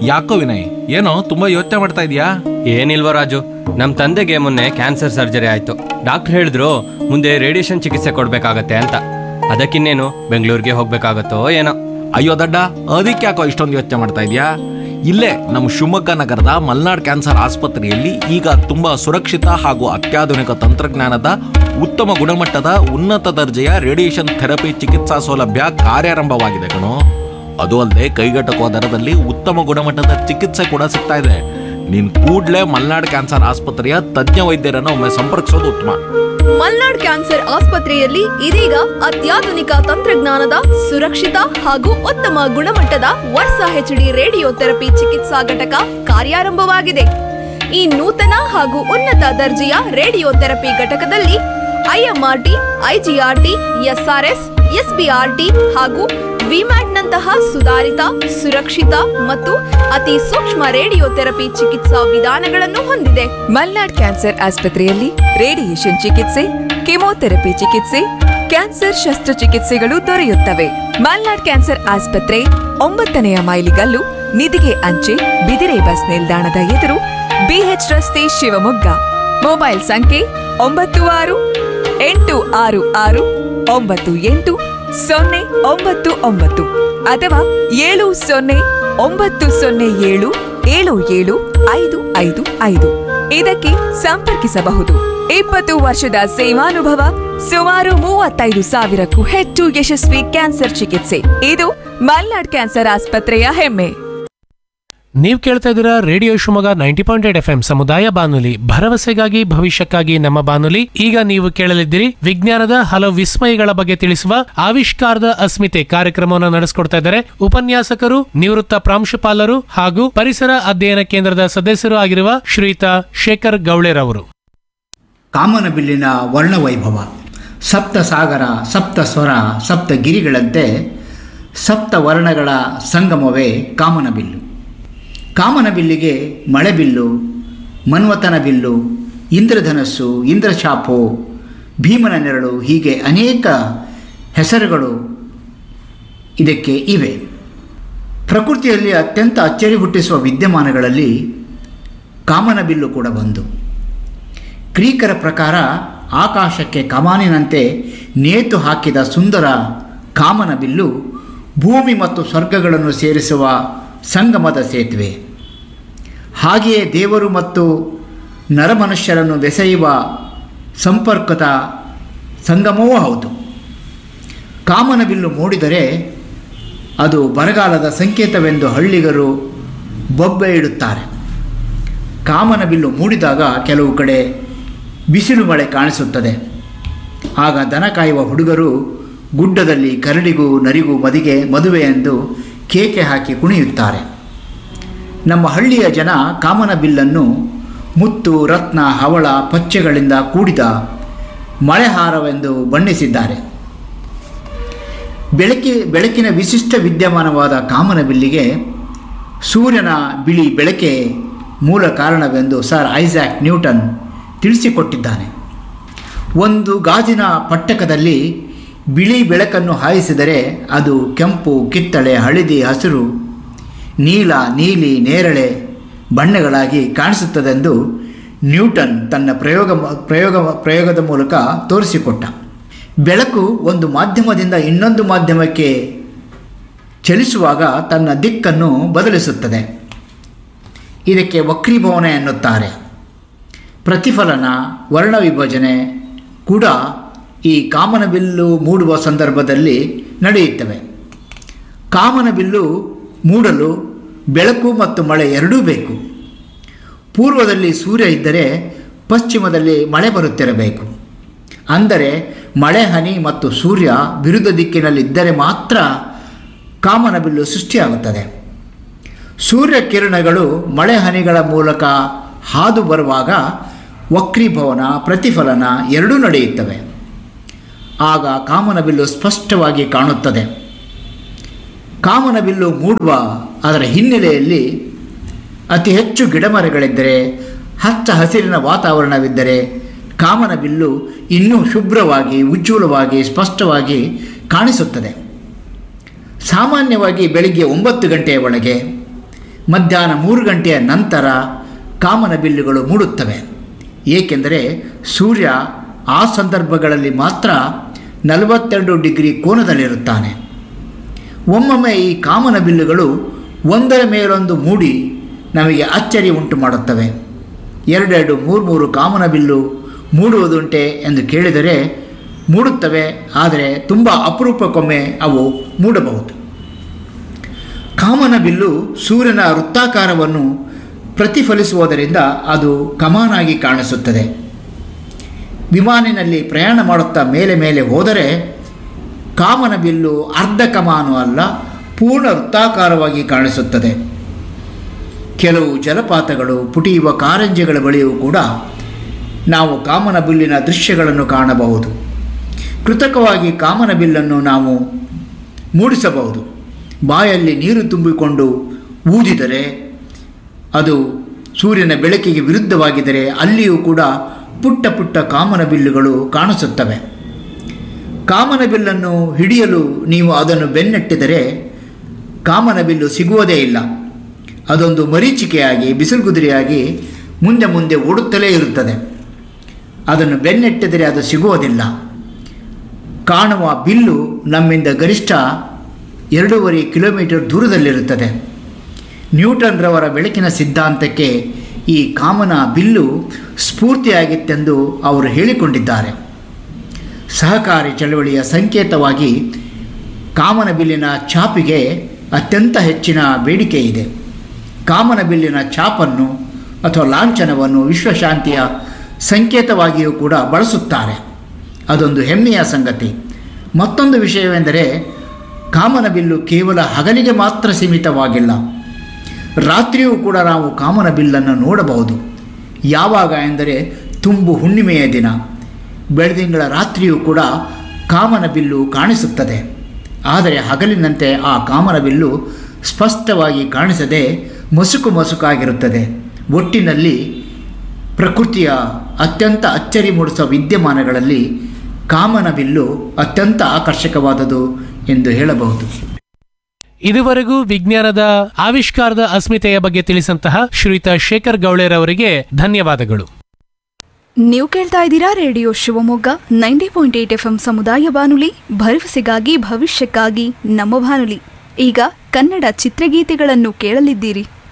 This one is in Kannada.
ಯಾಕೋ ವಿನಯ್ ಏನೋ ತುಂಬಾ ಯೋಚನೆ ಮಾಡ್ತಾ ಇದೀಯಾ ಏನಿಲ್ವ ರಾಜು ನಮ್ಮ ತಂದೆಗೆ ಮೊನ್ನೆ ಕ್ಯಾನ್ಸರ್ ಸರ್ಜರಿ ಆಯ್ತು ಡಾಕ್ಟರ್ ಹೇಳಿದ್ರು ಮುಂದೆ ರೇಡಿಯೇಷನ್ ಚಿಕಿತ್ಸೆ ಕೊಡ್ಬೇಕಾಗತ್ತೆ ಅಂತ ಅದಕ್ಕಿನ್ನೇನು ಬೆಂಗಳೂರಿಗೆ ಹೋಗ್ಬೇಕಾಗತ್ತೋ ಏನೋ ಅಯ್ಯೋ ದಡ್ಡ ಅದಕ್ಕೆ ಯಾಕೋ ಇಷ್ಟೊಂದು ಯೋಚನೆ ಮಾಡ್ತಾ ಇದೀಯಾ ಇಲ್ಲೇ ನಮ್ಮ ಶಿವಮೊಗ್ಗ ನಗರದ ಮಲ್ನಾಡ್ ಕ್ಯಾನ್ಸರ್ ಆಸ್ಪತ್ರೆಯಲ್ಲಿ ಈಗ ತುಂಬಾ ಸುರಕ್ಷಿತ ಹಾಗೂ ಅತ್ಯಾಧುನಿಕ ತಂತ್ರಜ್ಞಾನದ ಉತ್ತಮ ಗುಣಮಟ್ಟದ ಉನ್ನತ ದರ್ಜೆಯ ರೇಡಿಯೇಷನ್ ಥೆರಪಿ ಚಿಕಿತ್ಸಾ ಸೌಲಭ್ಯ ಕಾರ್ಯಾರಂಭವಾಗಿದೆ ಕಣೋ ಅದು ಅಲ್ಲದೆ ಕೈಗೆಟಕುವ ದರದಲ್ಲಿ ಉತ್ತಮ ಗುಣಮಟ್ಟದ ಚಿಕಿತ್ಸೆ ಕೂಡ ಸಿಗ್ತಾ ಇದೆ ನೀನ್ ಕೂಡ್ಲೇ ಮಲ್ನಾಡ್ ಕ್ಯಾನ್ಸರ್ ಆಸ್ಪತ್ರೆಯ ತಜ್ಞ ವೈದ್ಯರನ್ನು ಒಮ್ಮೆ ಸಂಪರ್ಕಿಸೋದು ಉತ್ತಮ ಮಲ್ನಾಡ್ ಕ್ಯಾನ್ಸರ್ ಆಸ್ಪತ್ರೆಯಲ್ಲಿ ಇದೀಗ ಅತ್ಯಾಧುನಿಕ ತಂತ್ರಜ್ಞಾನದ ಸುರಕ್ಷಿತ ಹಾಗೂ ಉತ್ತಮ ಗುಣಮಟ್ಟದ ವರ್ಷ ಹೆಚ್ಡಿ ರೇಡಿಯೋ ಥೆರಪಿ ಚಿಕಿತ್ಸಾ ಘಟಕ ಕಾರ್ಯಾರಂಭವಾಗಿದೆ ಈ ನೂತನ ಹಾಗೂ ಉನ್ನತ ದರ್ಜೆಯ ರೇಡಿಯೋ ಥೆರಪಿ ಘಟಕದಲ್ಲಿ ಐಎಂಆರ್ಟಿ ಐಜಿಆರ್ಟಿ ಎಸ್ಆರ್ಎಸ್ ಎಸ್ಬಿಆರ್ಟಿ ಹಾಗೂ ವಿಮ್ಯಾಟ್ನಂತಹ ಸುಧಾರಿತ ಸುರಕ್ಷಿತ ಮತ್ತು ಅತಿ ಸೂಕ್ಷ್ಮ ರೇಡಿಯೋ ಥೆರಪಿ ಚಿಕಿತ್ಸಾ ವಿಧಾನಗಳನ್ನು ಹೊಂದಿದೆ ಮಲ್ನಾಡ್ ಕ್ಯಾನ್ಸರ್ ಆಸ್ಪತ್ರೆಯಲ್ಲಿ ರೇಡಿಯೇಷನ್ ಚಿಕಿತ್ಸೆ ಕೆಮೊಥೆರಪಿ ಚಿಕಿತ್ಸೆ ಕ್ಯಾನ್ಸರ್ ಶಸ್ತ್ರಚಿಕಿತ್ಸೆಗಳು ದೊರೆಯುತ್ತವೆ ಮಲ್ನಾಡ್ ಕ್ಯಾನ್ಸರ್ ಆಸ್ಪತ್ರೆ ಒಂಬತ್ತನೆಯ ಮೈಲಿಗಲ್ಲು ನಿಧಿಗೆ ಅಂಚೆ ಬಿದಿರೆ ಬಸ್ ನಿಲ್ದಾಣದ ಎದುರು ಬಿಎಚ್ ರಸ್ತೆ ಶಿವಮೊಗ್ಗ ಮೊಬೈಲ್ ಸಂಖ್ಯೆ ಒಂಬತ್ತು ಆರು ಎಂಟು ಆರು ಆರು ಒಂಬತ್ತು ಎಂಟು ಸೊನ್ನೆ ಒಂಬತ್ತು ಒಂಬತ್ತು ಅಥವಾ ಏಳು ಸೊನ್ನೆ ಒಂಬತ್ತು ಸೊನ್ನೆ ಏಳು ಏಳು ಏಳು ಐದು ಐದು ಐದು ಇದಕ್ಕೆ ಸಂಪರ್ಕಿಸಬಹುದು ಇಪ್ಪತ್ತು ವರ್ಷದ ಸೇವಾನುಭವ ಸುಮಾರು ಮೂವತ್ತೈದು ಸಾವಿರಕ್ಕೂ ಹೆಚ್ಚು ಯಶಸ್ವಿ ಕ್ಯಾನ್ಸರ್ ಚಿಕಿತ್ಸೆ ಇದು ಮಲ್ನಾಡ್ ಕ್ಯಾನ್ಸರ್ ಆಸ್ಪತ್ರೆಯ ಹೆಮ್ಮೆ ನೀವು ಕೇಳ್ತಾ ಇದ್ದೀರಾ radio Shivamogga ninety point eight F M ಸಮುದಾಯ ಬಾನುಲಿ ಭರವಸೆಗಾಗಿ ಭವಿಷ್ಯಕ್ಕಾಗಿ ನಮ್ಮ ಬಾನುಲಿ ಈಗ ನೀವು ಕೇಳಲಿದ್ದೀರಿ ವಿಜ್ಞಾನದ ಹಲವು ವಿಸ್ಮಯಗಳ ಬಗ್ಗೆ ತಿಳಿಸುವ ಆವಿಷ್ಕಾರದ ಅಸ್ಮಿತೆ ಕಾರ್ಯಕ್ರಮವನ್ನು ನಡೆಸಿಕೊಡ್ತಾ ಇದ್ದಾರೆ ಉಪನ್ಯಾಸಕರು ನಿವೃತ್ತ ಪ್ರಾಂಶುಪಾಲರು ಹಾಗೂ ಪರಿಸರ ಅಧ್ಯಯನ ಕೇಂದ್ರದ ಸದಸ್ಯರು ಆಗಿರುವ ಶ್ರೀಯುತ ಶೇಖರ್ ಗೌಳೆರವರು ಕಾಮನಬಿಲ್ಲಿನ ವರ್ಣವೈಭವ ಸಪ್ತ ಸಾಗರ ಸಪ್ತ ಸ್ವರ ಸಪ್ತ ಗಿರಿಗಳಂತೆ ಸಪ್ತ ವರ್ಣಗಳ ಸಂಗಮವೇ ಕಾಮನಬಿಲ್ಲು ಕಾಮನಬಿಲ್ಲಿಗೆ ಮಳೆಬಿಲ್ಲು ಮನ್ವತನ ಬಿಲ್ಲು ಇಂದ್ರಧನಸ್ಸು ಇಂದ್ರಚಾಪು ಭೀಮನ ನೆರಳು ಹೀಗೆ ಅನೇಕ ಹೆಸರುಗಳು ಇದಕ್ಕೆ ಇವೆ ಪ್ರಕೃತಿಯಲ್ಲಿ ಅತ್ಯಂತ ಅಚ್ಚರಿ ಹುಟ್ಟಿಸುವ ವಿದ್ಯಮಾನಗಳಲ್ಲಿ ಕಾಮನಬಿಲ್ಲು ಕೂಡ ಒಂದು ಗ್ರೀಕರ ಪ್ರಕಾರ ಆಕಾಶಕ್ಕೆ ಕಮಾನಿನಂತೆ ನೇತು ಹಾಕಿದ ಸುಂದರ ಕಾಮನ ಬಿಲ್ಲು ಭೂಮಿ ಮತ್ತು ಸ್ವರ್ಗಗಳನ್ನು ಸೇರಿಸುವ ಸಂಗಮದ ಸೇತುವೆ ಹಾಗೆಯೇ ದೇವರು ಮತ್ತು ನರಮನುಷ್ಯರನ್ನು ಬೆಸೆಯುವ ಸಂಪರ್ಕದ ಸಂಗಮವೂ ಹೌದು ಕಾಮನ ಬಿಲ್ಲು ಮೂಡಿದರೆ ಅದು ಬರಗಾಲದ ಸಂಕೇತವೆಂದು ಹಳ್ಳಿಗರು ಬೊಬ್ಬೆ ಇಡುತ್ತಾರೆ ಕಾಮನ ಬಿಲ್ಲು ಮೂಡಿದಾಗ ಕೆಲವು ಕಡೆ ಬಿಸಿಲು ಮಳೆ ಕಾಣಿಸುತ್ತದೆ ಆಗ ದನ ಕಾಯುವ ಹುಡುಗರು ಗುಡ್ಡದಲ್ಲಿ ಕರಡಿಗೂ ನರಿಗೂ ಮದಿಗೆ ಮದುವೆ ಎಂದು ಕೇಕೆ ಹಾಕಿ ಕುಣಿಯುತ್ತಾರೆ ನಮ್ಮ ಹಳ್ಳಿಯ ಜನ ಕಾಮನ ಬಿಲ್ಲನ್ನು ಮುತ್ತು ರತ್ನ ಹವಳ ಪಚ್ಚೆಗಳಿಂದ ಕೂಡಿದ ಮಳೆಹಾರವೆಂದು ಬಣ್ಣಿಸಿದ್ದಾರೆ ಬೆಳಕಿ ಬೆಳಕಿನ ವಿಶಿಷ್ಟ ವಿದ್ಯಮಾನವಾದ ಕಾಮನ ಬಿಲ್ಲಿಗೆ ಸೂರ್ಯನ ಬಿಳಿ ಬೆಳಕೆ ಮೂಲ ಕಾರಣವೆಂದು ಸರ್ ಐಸಾಕ್ ನ್ಯೂಟನ್ ತಿಳಿಸಿಕೊಟ್ಟಿದ್ದಾನೆ ಒಂದು ಗಾಜಿನ ಪಟ್ಟಕದಲ್ಲಿ ಬಿಳಿ ಬೆಳಕನ್ನು ಹಾಯಿಸಿದರೆ ಅದು ಕೆಂಪು ಕಿತ್ತಳೆ ಹಳದಿ ಹಸಿರು ನೀಲ ನೀಲಿ ನೇರಳೆ ಬಣ್ಣಗಳಾಗಿ ಕಾಣಿಸುತ್ತದೆಂದು ನ್ಯೂಟನ್ ತನ್ನ ಪ್ರಯೋಗ ಪ್ರಯೋಗ ಪ್ರಯೋಗದ ಮೂಲಕ ತೋರಿಸಿಕೊಟ್ಟ ಬೆಳಕು ಒಂದು ಮಾಧ್ಯಮದಿಂದ ಇನ್ನೊಂದು ಮಾಧ್ಯಮಕ್ಕೆ ಚಲಿಸುವಾಗ ತನ್ನ ದಿಕ್ಕನ್ನು ಬದಲಿಸುತ್ತದೆ ಇದಕ್ಕೆ ವಕ್ರೀಭವನ ಎನ್ನುತ್ತಾರೆ ಪ್ರತಿಫಲನ ವರ್ಣ ವಿಭಜನೆ ಕೂಡ ಈ ಕಾಮನಬಿಲ್ಲು ಮೂಡುವ ಸಂದರ್ಭದಲ್ಲಿ ನಡೆಯುತ್ತವೆ ಕಾಮನಬಿಲ್ಲು ಮೂಡಲು ಬೆಳಕು ಮತ್ತು ಮಳೆ ಎರಡೂ ಬೇಕು ಪೂರ್ವದಲ್ಲಿ ಸೂರ್ಯ ಇದ್ದರೆ ಪಶ್ಚಿಮದಲ್ಲಿ ಮಳೆ ಬರುತ್ತಿರಬೇಕು ಅಂದರೆ ಮಳೆ ಹನಿ ಮತ್ತು ಸೂರ್ಯ ವಿರುದ್ಧ ದಿಕ್ಕಿನಲ್ಲಿದ್ದರೆ ಮಾತ್ರ ಕಾಮನಬಿಲ್ಲು ಸೃಷ್ಟಿಯಾಗುತ್ತದೆ ಸೂರ್ಯ ಕಿರಣಗಳು ಮಳೆ ಹನಿಗಳ ಮೂಲಕ ಹಾದು ಬರುವಾಗ ವಕ್ರೀಭವನ ಪ್ರತಿಫಲನ ಎರಡೂ ನಡೆಯುತ್ತವೆ ಆಗ ಕಾಮನಬಿಲ್ಲು ಸ್ಪಷ್ಟವಾಗಿ ಕಾಣುತ್ತದೆ ಕಾಮನಬಿಲ್ಲು ಮೂಡುವ ಅದರ ಹಿನ್ನೆಲೆಯಲ್ಲಿ ಅತಿ ಹೆಚ್ಚು ಗಿಡಮರಗಳಿದ್ದರೆ ಹಚ್ಚ ಹಸಿರಿನ ವಾತಾವರಣವಿದ್ದರೆ ಕಾಮನಬಿಲ್ಲು ಇನ್ನೂ ಶುಭ್ರವಾಗಿ ಉಜ್ವಲವಾಗಿ ಸ್ಪಷ್ಟವಾಗಿ ಕಾಣಿಸುತ್ತದೆ ಸಾಮಾನ್ಯವಾಗಿ ಬೆಳಿಗ್ಗೆ ಒಂಬತ್ತು ಗಂಟೆಯ ಒಳಗೆ ಮಧ್ಯಾಹ್ನ ಮೂರು ಗಂಟೆಯ ನಂತರ ಕಾಮನ ಬಿಲ್ಲುಗಳು ಮೂಡುತ್ತವೆ ಏಕೆಂದರೆ ಸೂರ್ಯ ಆ ಸಂದರ್ಭಗಳಲ್ಲಿ ಮಾತ್ರ ನಲವತ್ತೆರಡು ಡಿಗ್ರಿ ಕೋನದಲ್ಲಿರುತ್ತಾನೆ ಒಮ್ಮೊಮ್ಮೆ ಈ ಕಾಮನ ಬಿಲ್ಲುಗಳು ಒಂದರ ಮೇಲೊಂದು ಮೂಡಿ ನಮಗೆ ಅಚ್ಚರಿ ಉಂಟು ಮಾಡುತ್ತವೆ ಎರಡೆರಡು ಮೂರು ಮೂರು ಕಾಮನ ಬಿಲ್ಲು ಮೂಡುವುದುಂಟೆ ಎಂದು ಕೇಳಿದರೆ ಮೂಡುತ್ತವೆ ಆದರೆ ತುಂಬ ಅಪರೂಪಕ್ಕೊಮ್ಮೆ ಅವು ಮೂಡಬಹುದು ಕಾಮನ ಬಿಲ್ಲು ಸೂರ್ಯನ ವೃತ್ತಾಕಾರವನ್ನು ಪ್ರತಿಫಲಿಸುವುದರಿಂದ ಅದು ಕಮಾನಾಗಿ ಕಾಣಿಸುತ್ತದೆ ವಿಮಾನಿನಲ್ಲಿ ಪ್ರಯಾಣ ಮಾಡುತ್ತಾ ಮೇಲೆ ಮೇಲೆ ಹೋದರೆ ಕಾಮನ ಬಿಲ್ಲು ಅರ್ಧ ಕಮಾನು ಅಲ್ಲ ಪೂರ್ಣ ವೃತ್ತಾಕಾರವಾಗಿ ಕಾಣಿಸುತ್ತದೆ ಕೆಲವು ಜಲಪಾತಗಳು ಪುಟಿಯುವ ಕಾರಂಜಿಗಳ ಬಳಿಯೂ ಕೂಡ ನಾವು ಕಾಮನ ಬಿಲ್ಲಿನ ದೃಶ್ಯಗಳನ್ನು ಕಾಣಬಹುದು ಕೃತಕವಾಗಿ ಕಾಮನ ಬಿಲ್ಲನ್ನು ನಾವು ಮೂಡಿಸಬಹುದು ಬಾಯಲ್ಲಿ ನೀರು ತುಂಬಿಕೊಂಡು ಊದಿದರೆ ಅದು ಸೂರ್ಯನ ಬೆಳಕಿಗೆ ವಿರುದ್ಧವಾಗಿದ್ದರೆ ಅಲ್ಲಿಯೂ ಕೂಡ ಪುಟ್ಟ ಪುಟ್ಟ ಕಾಮನ ಬಿಲ್ಲುಗಳು ಕಾಣಿಸುತ್ತವೆ ಕಾಮನ ಬಿಲ್ಲನ್ನು ಹಿಡಿಯಲು ನೀವು ಅದನ್ನು ಬೆನ್ನಟ್ಟಿದರೆ ಕಾಮನ ಬಿಲ್ಲು ಸಿಗುವುದೇ ಇಲ್ಲ ಅದೊಂದು ಮರೀಚಿಕೆಯಾಗಿ ಬಿಸಿಲುಗುದುರಿಯಾಗಿ ಮುಂದೆ ಮುಂದೆ ಓಡುತ್ತಲೇ ಇರುತ್ತದೆ ಅದನ್ನು ಬೆನ್ನಟ್ಟಿದರೆ ಅದು ಸಿಗುವುದಿಲ್ಲ ಕಾಣುವ ಬಿಲ್ಲು ನಮ್ಮಿಂದ ಗರಿಷ್ಠ ಎರಡೂವರೆ ಕಿಲೋಮೀಟರ್ ದೂರದಲ್ಲಿರುತ್ತದೆ ನ್ಯೂಟನ್ರವರ ಬೆಳಕಿನ ಸಿದ್ಧಾಂತಕ್ಕೆ ಈ ಕಾಮನ ಬಿಲ್ಲು ಸ್ಫೂರ್ತಿಯಾಗಿತ್ತೆಂದು ಅವರು ಹೇಳಿಕೊಂಡಿದ್ದಾರೆ ಸಹಕಾರಿ ಚಳವಳಿಯ ಸಂಕೇತವಾಗಿ ಕಾಮನ ಬಿಲ್ಲಿನ ಛಾಪಿಗೆ ಅತ್ಯಂತ ಹೆಚ್ಚಿನ ಬೇಡಿಕೆ ಇದೆ ಕಾಮನ ಬಿಲ್ಲಿನ ಛಾಪನ್ನು ಅಥವಾ ಲಾಂಛನವನ್ನು ವಿಶ್ವಶಾಂತಿಯ ಸಂಕೇತವಾಗಿಯೂ ಕೂಡ ಬಳಸುತ್ತಾರೆ ಅದೊಂದು ಹೆಮ್ಮೆಯ ಸಂಗತಿ ಮತ್ತೊಂದು ವಿಷಯವೆಂದರೆ ಕಾಮನ ಬಿಲ್ಲು ಕೇವಲ ಹಗಲಿಗೆ ಮಾತ್ರ ಸೀಮಿತವಾಗಿಲ್ಲ ರಾತ್ರಿಯೂ ಕೂಡ ನಾವು ಕಾಮನ ಬಿಲ್ಲನ್ನು ನೋಡಬಹುದು ಯಾವಾಗ ಎಂದರೆ ತುಂಬು ಹುಣ್ಣಿಮೆಯ ದಿನ ಬೆಳದಿಂಗಳ ರಾತ್ರಿಯೂ ಕೂಡ ಕಾಮನ ಬಿಲ್ಲು ಕಾಣಿಸುತ್ತದೆ ಆದರೆ ಹಗಲಿನಂತೆ ಆ ಕಾಮನ ಬಿಲ್ಲು ಸ್ಪಷ್ಟವಾಗಿ ಕಾಣಿಸದೆ ಮಸುಕು ಮಸುಕಾಗಿರುತ್ತದೆ ಒಟ್ಟಿನಲ್ಲಿ ಪ್ರಕೃತಿಯ ಅತ್ಯಂತ ಅಚ್ಚರಿ ಮೂಡಿಸುವ ವಿದ್ಯಮಾನಗಳಲ್ಲಿ ಕಾಮನ ಬಿಲ್ಲು ಅತ್ಯಂತ ಆಕರ್ಷಕವಾದುದು ಎಂದು ಹೇಳಬಹುದು ಇದುವರೆಗೂ ವಿಜ್ಞಾನದ ಆವಿಷ್ಕಾರದ ಅಸ್ಮಿತೆಯ ಬಗ್ಗೆ ತಿಳಿಸಂತಹ ಶ್ರೀಯುತ ಶೇಖರ್ ಗೌಳೆರವರಿಗೆ ಧನ್ಯವಾದಗಳು ನೀವು ಕೇಳ್ತಾ ಇದ್ದೀರಾ radio Shivamogga ninety point eight F M ಸಮುದಾಯ ಬಾನುಲಿ ಭರವಸೆಗಾಗಿ ಭವಿಷ್ಯಕ್ಕಾಗಿ ನಮ್ಮ ಬಾನುಲಿ ಈಗ ಕನ್ನಡ ಚಿತ್ರಗೀತೆಗಳನ್ನು ಕೇಳಲಿದ್ದೀರಿ